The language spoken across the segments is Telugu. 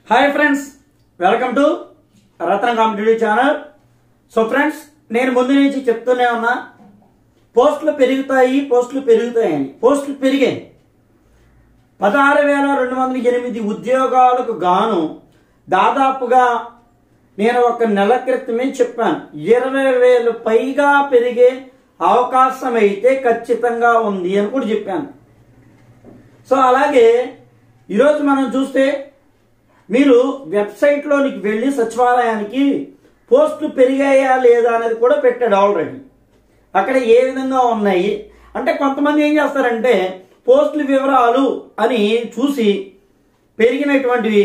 Hi friends welcome to Ratna competitive channel so friends నేను ముందు నుంచి చెప్తూనే ఉన్నా పోస్టులు పెరుగుతాయి పోస్టులు పెరుగుతాయని పోస్టులు పెరిగాయి పదహారు వేల రెండు వందల ఎనిమిది ఉద్యోగాలకు గాను దాదాపుగా నేను ఒక నెల క్రితమే చెప్పాను ఇరవై వేలు పైగా పెరిగే అవకాశం అయితే ఖచ్చితంగా ఉంది అని కూడా చెప్పాను సో అలాగే ఈరోజు మనం చూస్తే మీరు వెబ్సైట్లోనికి వెళ్ళి సచివాలయానికి పోస్టులు పెరిగాయా లేదా అనేది కూడా పెట్టాడు ఆల్రెడీ అక్కడ ఏ విధంగా ఉన్నాయి అంటే కొంతమంది ఏం చేస్తారంటే పోస్టుల వివరాలు అని చూసి పెరిగినటువంటివి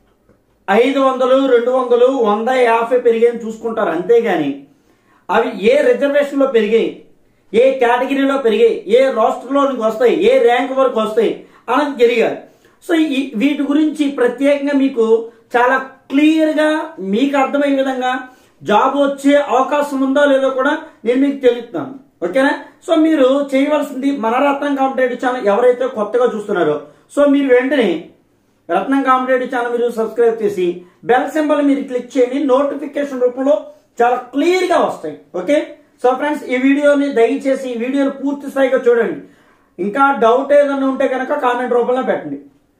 ఐదు వందలు రెండు వందలు వంద యాభై పెరిగాయని చూసుకుంటారు అంతేగాని అవి ఏ రిజర్వేషన్లో పెరిగాయి ఏ కేటగిరీలో పెరిగాయి ఏ రాష్ట్రంలోనికి వస్తాయి ఏ ర్యాంక్ వరకు వస్తాయి అనేది జరిగారు సో ఈ వీటి గురించి ప్రత్యేకంగా మీకు చాలా క్లియర్గా మీకు అర్థమయ్యే విధంగా జాబ్ వచ్చే అవకాశం ఉందో లేదో కూడా నేను మీకు తెలుపుతాను ఓకేనా సో మీరు చేయవలసింది మన రత్నం కాంపిటేటివ్ ఛానల్ ఎవరైతే కొత్తగా చూస్తున్నారో సో మీరు వెంటనే రత్నం కాంపిటేటివ్ ఛానల్ మీరు సబ్స్క్రైబ్ చేసి బెల్ సింబల్ మీరు క్లిక్ చేయండి నోటిఫికేషన్ రూపంలో చాలా క్లియర్ గా వస్తాయి ఓకే సో ఫ్రెండ్స్ ఈ వీడియోని దయచేసి ఈ వీడియోని పూర్తి స్థాయిగా చూడండి ఇంకా డౌట్ ఏదైనా ఉంటే కనుక కామెంట్ రూపంలో పెట్టండి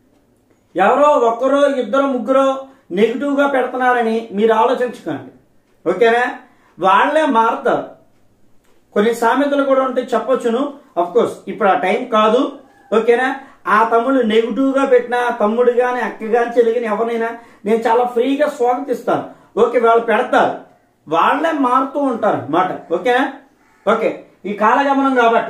ఎవరో ఒక్కరో ఇద్దరు ముగ్గురో నెగిటివ్ గా పెడుతున్నారని మీరు ఆలోచించకండి ఓకేనా వాళ్ళే మారుతారు కొన్ని సామెతలు కూడా ఉంటే చెప్పొచ్చును అఫ్ కోర్స్ ఇప్పుడు ఆ టైం కాదు ఓకేనా ఆ తమ్ముడు నెగిటివ్ గా పెట్టిన తమ్ముడు గాని అక్క గాని చెల్లి గాని ఎవరినైనా నేను చాలా ఫ్రీగా స్వాగతిస్తాను ఓకే వాళ్ళు పెడతారు వాళ్ళే మారుతూ ఉంటారు అన్నమాట ఓకేనా ఓకే ఈ కాలగమనం కాబట్టి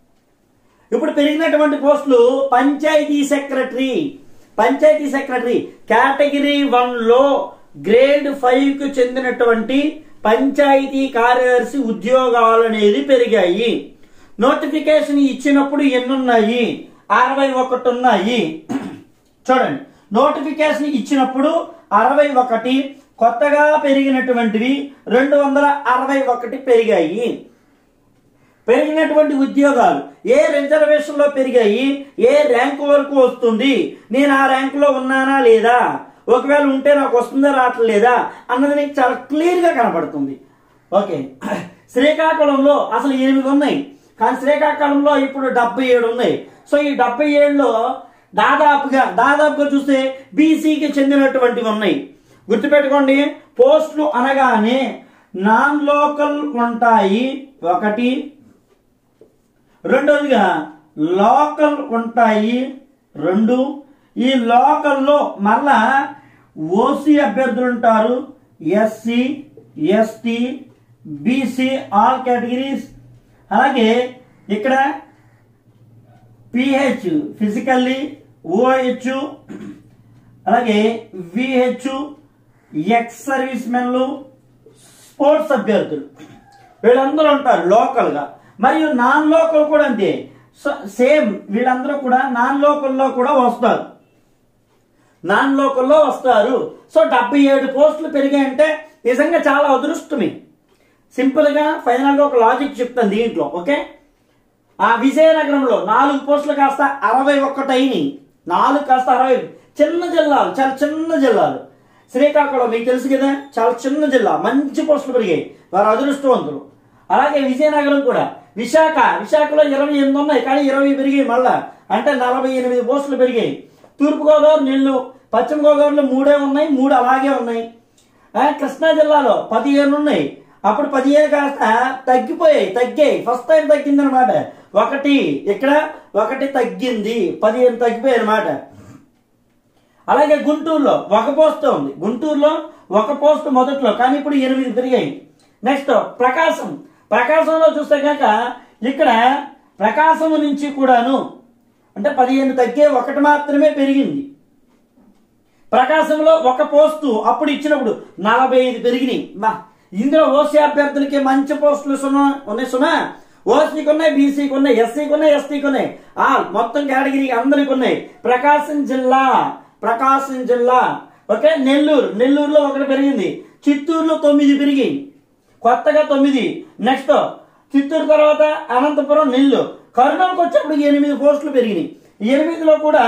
ఇప్పుడు పెరిగినటువంటి పోస్టులు panchayat secretary panchayat secretary category one లో గ్రేడ్ ఫైవ్ కు చెందినటువంటి పంచాయతీ కార్యదర్శి ఉద్యోగాలు అనేది పెరిగాయి నోటిఫికేషన్ ఇచ్చినప్పుడు ఎన్నున్నాయి అరవై ఒకటి ఉన్నాయి చూడండి నోటిఫికేషన్ ఇచ్చినప్పుడు అరవై ఒకటి కొత్తగా పెరిగినటువంటివి రెండు వందల అరవై ఒకటి పెరిగాయి పెరిగినటువంటి ఉద్యోగాలు ఏ రిజర్వేషన్ లో పెరిగాయి ఏ ర్యాంకు వరకు వస్తుంది నేను ఆ ర్యాంకులో ఉన్నానా లేదా ఒకవేళ ఉంటే నాకు వస్తుందా రావట్లేదా అన్నది నీకు చాలా క్లియర్ గా కనబడుతుంది ఓకే శ్రీకాకుళంలో అసలు ఎనిమిది ఉన్నాయి కానీ శ్రీకాకుళంలో ఇప్పుడు డెబ్బై ఏడు ఉన్నాయి సో ఈ డెబ్బై ఏడులో దాదాపుగా దాదాపుగా చూస్తే బీసీకి చెందినటువంటివి ఉన్నాయి గుర్తుపెట్టుకోండి పోస్టులు అనగానే నాన్ లోకల్ ఉంటాయి ఒకటి రెండోదిగా లోకల్ ఉంటాయి రెండు ఈ లోకల్లో మరలా ఓసీ అభ్యర్థులు ఉంటారు SC ST BC all categories అలాగే ఇక్కడ పిహెచ్ ఫిజికల్లీ ఓహెచ్ అలాగే విహెచ్ ఎక్స్ సర్వీస్ మెన్లు స్పోర్ట్స్ అభ్యర్థులు వీళ్ళందరూ ఉంటారు లోకల్గా మరియు నాన్ లోకల్ కూడా అంతే సేమ్ వీళ్ళందరూ కూడా నాన్ లోకల్లో కూడా వస్తారు నాన్ లోకల్లో వస్తారు సో డెబ్బై ఏడు పోస్టులు పెరిగాయంటే నిజంగా చాలా అదృష్టమే సింపుల్గా ఫైనల్గా ఒక లాజిక్ చెప్తాను దీంట్లో ఓకే ఆ విజయనగరంలో నాలుగు పోస్టులు కాస్త అరవై ఒక్కటి అయినాయి నాలుగు కాస్త అరవై చిన్న జిల్లాలు చాలా చిన్న జిల్లాలు శ్రీకాకుళం మీకు తెలుసు కదా చాలా చిన్న జిల్లా మంచి పోస్టులు పెరిగాయి వారు అదృష్టవంతులు అలాగే విజయనగరం కూడా విశాఖ విశాఖలో ఇరవై ఎనిమిది ఉన్నాయి కానీ ఇరవై పెరిగాయి మళ్ళా అంటే నలభై ఎనిమిది పోస్టులు పెరిగాయి తూర్పుగోదావరి నీళ్లు పశ్చిమ గోదావరిలో మూడే ఉన్నాయి మూడు అలాగే ఉన్నాయి కృష్ణా జిల్లాలో పదిహేను ఉన్నాయి అప్పుడు పదిహేను కాస్త తగ్గిపోయాయి తగ్గాయి ఫస్ట్ టైం తగ్గింది అనమాట ఒకటి ఇక్కడ ఒకటి తగ్గింది పదిహేను తగ్గిపోయాయి అనమాట అలాగే గుంటూరులో ఒక పోస్ట్ ఉంది గుంటూరులో ఒక పోస్ట్ మొదట్లో కానీ ఇప్పుడు ఎనిమిది పెరిగాయి నెక్స్ట్ ప్రకాశం ప్రకాశంలో చూస్తే కనుక ఇక్కడ ప్రకాశం నుంచి కూడాను అంటే పదిహేను తగ్గే ఒకటి మాత్రమే పెరిగింది ప్రకాశంలో ఒక పోస్టు అప్పుడు ఇచ్చినప్పుడు నలభై ఐదు పెరిగినాయి బా ఇందులో ఓసీ అభ్యర్థులకి మంచి పోస్టులు సుమా ఉన్నాయి సుమా ఓసీకి ఉన్నాయి బీసీకి ఉన్నాయి ఎస్సీకి ఉన్నాయి ఎస్టీకి ఉన్నాయి ఆ మొత్తం కేటగిరీ అందరికి ఉన్నాయి ప్రకాశం జిల్లా ప్రకాశం జిల్లా ఓకే నెల్లూరు నెల్లూరులో ఒకటి పెరిగింది చిత్తూరులో తొమ్మిది పెరిగాయి కొత్తగా తొమ్మిది నెక్స్ట్ చిత్తూరు తర్వాత అనంతపురం నెల్లూరు కర్నూలుకు వచ్చేప్పుడు ఎనిమిది పోస్టులు పెరిగినాయి ఎనిమిదిలో కూడా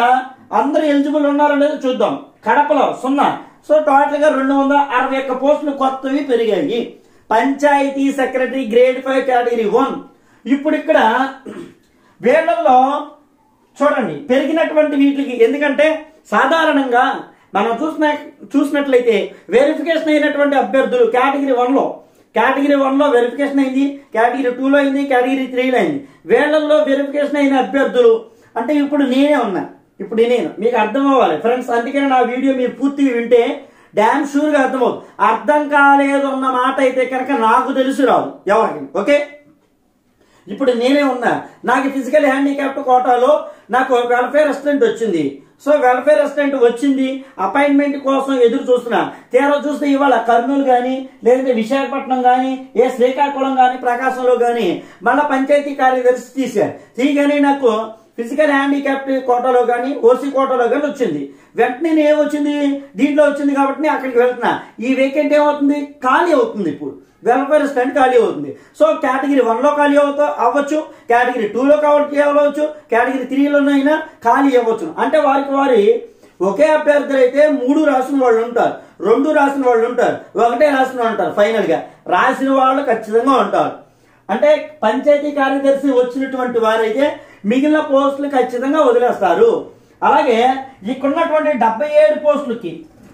అందరూ ఎలిజిబుల్ ఉన్నారో లేదో చూద్దాం కడపలో సున్నా సో టోటల్ గా రెండు వందల అరవై ఒక్క పోస్టులు కొత్తవి పెరిగాయి panchayat secretary grade five category one ఇప్పుడు ఇక్కడ వీళ్ళల్లో చూడండి పెరిగినటువంటి వీటికి ఎందుకంటే సాధారణంగా మనం చూసిన చూసినట్లయితే వెరిఫికేషన్ అయినటువంటి అభ్యర్థులు కేటగిరీ వన్లో కేటగిరీ వన్లో వెరిఫికేషన్ అయింది కేటగిరీ టూలో అయింది కేటగిరీ త్రీలో అయింది వీళ్ళల్లో వెరిఫికేషన్ అయిన అభ్యర్థులు అంటే ఇప్పుడు నేనే ఉన్నా ఇప్పుడు నేను మీకు అర్థం అవ్వాలి ఫ్రెండ్స్ అందుకని నా వీడియో మీరు పూర్తిగా వింటే డ్యామ్ షూర్గా అర్థమవుతుంది అర్థం కాలేదు అన్న మాట అయితే కనుక నాకు తెలిసి రాదు ఎవరికి ఓకే ఇప్పుడు నేనే ఉన్నా నాకు ఫిజికల్ హ్యాండిక్యాప్ట్ కోటాలో నాకు వెల్ఫేర్ అసిస్టెంట్ వచ్చింది సో వెల్ఫేర్ అసిస్టెంట్ వచ్చింది అపాయింట్మెంట్ కోసం ఎదురు చూస్తున్నా తీరా చూస్తే ఇవాళ కర్నూలు కానీ లేదంటే విశాఖపట్నం కానీ ఏ శ్రీకాకుళం కానీ ప్రకాశంలో కానీ మళ్ళీ పంచాయతీ కార్యదర్శి తీశారు తీయగానే నాకు ఫిజికల్ హ్యాండిక్యాప్ట్ కోటాలో కానీ ఓసీ కోటాలో కానీ వచ్చింది వెంటనే నేను ఏమొచ్చింది దీంట్లో వచ్చింది కాబట్టి నేను అక్కడికి వెళ్తున్నా ఈ వేకెంట్ ఏమవుతుంది ఖాళీ అవుతుంది ఇప్పుడు వెల్ఫేర్ స్టాండ్ ఖాళీ అవుతుంది సో కేటగిరీ వన్లో ఖాళీ అవుతా అవ్వచ్చు కేటగిరీ టూలో ఖాళీ అవ్వచ్చు కేటగిరీ త్రీలోనైనా ఖాళీ అవ్వచ్చు అంటే వారికి వారి ఒకే అభ్యర్థులు అయితే మూడు రాసిన వాళ్ళు ఉంటారు రెండు రాసిన వాళ్ళు ఉంటారు ఒకటే రాసిన వాళ్ళు ఉంటారు ఫైనల్ గా రాసిన వాళ్ళు ఖచ్చితంగా ఉంటారు అంటే పంచాయతీ కార్యదర్శి వచ్చినటువంటి వారైతే మిగిలిన పోస్టులు ఖచ్చితంగా వదిలేస్తారు అలాగే ఇక్కడున్నటువంటి డెబ్బై ఏడు పోస్టులకి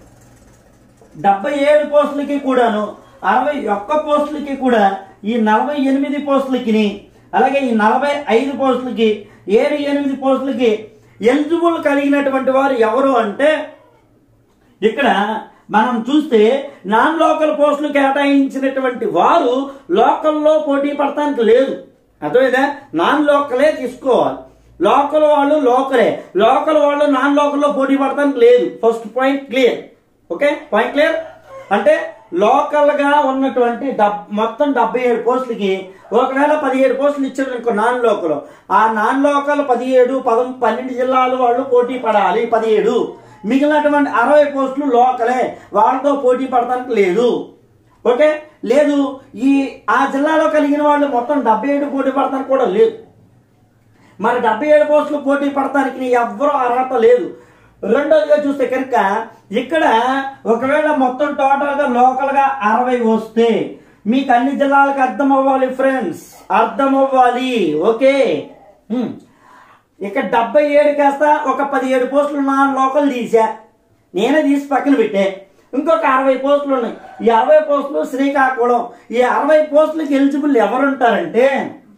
డెబ్బై ఏడు పోస్టులకి కూడాను అరవై ఒక్క పోస్టులకి కూడా ఈ నలభై ఎనిమిది పోస్టులకి అలాగే ఈ నలభై ఐదు పోస్టులకి ఏడు ఎనిమిది పోస్టులకి ఎలిజిబుల్ కలిగినటువంటి వారు ఎవరు అంటే ఇక్కడ మనం చూస్తే నాన్ లోకల్ పోస్టులు కేటాయించినటువంటి వారు లోకల్లో పోటీ పడటానికి లేదు అర్థమైందా నాన్ లోకలే తీసుకోవాలి లోకల్ వాళ్ళు లోకలే లోకల్ వాళ్ళు నాన్ లోకల్లో పోటీ పడటానికి లేదు first point clear okay point clear అంటే లోకల్ గా ఉన్నటువంటి డబ్ మొత్తం డెబ్బై ఏడు పోస్టులకి ఒకవేళ పదిహేడు పోస్టులు ఇచ్చారు అనుకో నాన్ లోకల్ ఆ నాన్ లోకల్ పదిహేడు పదం పన్నెండు జిల్లాలు వాళ్ళు పోటీ పడాలి పదిహేడు మిగిలినటువంటి అరవై పోస్టులు లోకలే వాళ్ళతో పోటీ పడటానికి లేదు ఓకే లేదు ఈ ఆ జిల్లాలో కలిగిన వాళ్ళు మొత్తం డెబ్బై ఏడు పోటీ పడటానికి కూడా లేదు మరి డెబ్బై ఏడు పోస్టులు పోటీ పడటానికి ఎవ్వరూ అర్హత లేదు రెండోదిగా చూస్తే కనుక ఇక్కడ ఒకవేళ మొత్తం టోటల్ గా లోకల్ గా అరవై వస్తే మీకు అన్ని జిల్లాలకు అర్థం అవ్వాలి ఫ్రెండ్స్ అర్థం అవ్వాలి ఓకే హ్మ్. ఇక డెబ్బై ఏడు కాస్త ఒక పదిహేడు పోస్టులు నా లోకల్ తీసా నేనే తీసి పక్కన పెట్టే ఇంకొక అరవై పోస్టులు ఉన్నాయి ఈ అరవై పోస్టులు శ్రీకాకుళం ఈ అరవై పోస్టులకి ఎలిజిబుల్ ఎవరుంటారంటే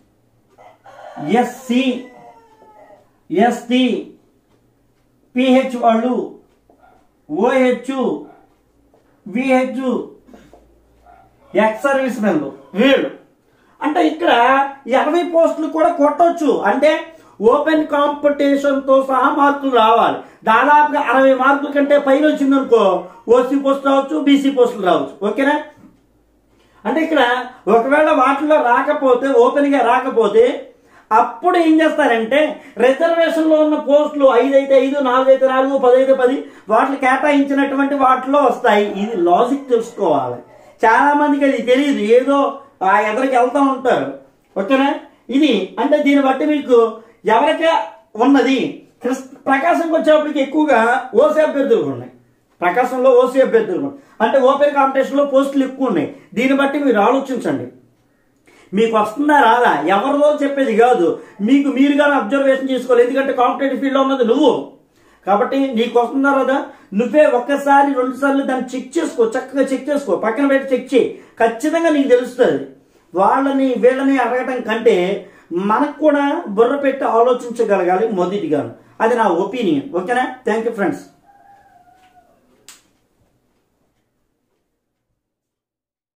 ఎస్సి ఎస్టీ పిహెచ్ వాళ్ళు OH VH ex service men వీళ్ళు అంటే ఇక్కడ ఎనభై పోస్టులు కూడా కొట్టొచ్చు అంటే ఓపెన్ కాంపిటీషన్ తో సహా మార్కులు రావాలి దాదాపుగా అరవై మార్కుల కంటే పైన వచ్చింది అనుకో ఓసీ పోస్ట్ రావచ్చు బీసీ పోస్టులు రావచ్చు ఓకేనా అంటే ఇక్కడ ఒకవేళ వాటిలో రాకపోతే ఓపెన్ గా రాకపోతే అప్పుడు ఏం చేస్తారంటే రిజర్వేషన్ లో ఉన్న పోస్టులు ఐదు అయితే ఐదు నాలుగు అయితే నాలుగు పది అయితే పది వాటిని కేటాయించినటువంటి వాటిలో వస్తాయి ఇది లాజిక్ తెలుసుకోవాలి చాలా మందికి అది తెలియదు ఏదో ఆ ఎదరికి వెళ్తా ఉంటారు ఓకేనా ఇది అంటే దీన్ని బట్టి మీకు ఎవరికే ఉన్నది కృష్ణ ప్రకాశంకి వచ్చేప్పటికి ఎక్కువగా ఓసీ అభ్యర్థులు ఉన్నాయి ప్రకాశంలో ఓసీ అభ్యర్థులు ఉన్నాయి. అంటే ఓపెన్ కాంపిటీషన్ లో పోస్టులు ఎక్కువ ఉన్నాయి దీన్ని బట్టి మీరు ఆలోచించండి మీకు వస్తుందా రాదా ఎవరిదో చెప్పేది కాదు మీకు మీరుగానే అబ్జర్వేషన్ చేసుకోవాలి ఎందుకంటే కాంపిటేటివ్ ఫీల్డ్ లో ఉన్నది నువ్వు కాబట్టి నీకు వస్తుందా రాదా నువ్వే ఒక్కసారి రెండు సార్లు దాన్ని చెక్ చేసుకో చక్కగా చెక్ చేసుకో పక్కన పెట్టి చెక్ చేయి ఖచ్చితంగా నీకు తెలుస్తుంది వాళ్ళని వీళ్ళని అడగటం కంటే మనకు కూడా బుర్ర పెట్టి ఆలోచించగలగాలి మొదటిగా అది నా ఒపీనియన్ ఓకేనా థ్యాంక్ యూ ఫ్రెండ్స్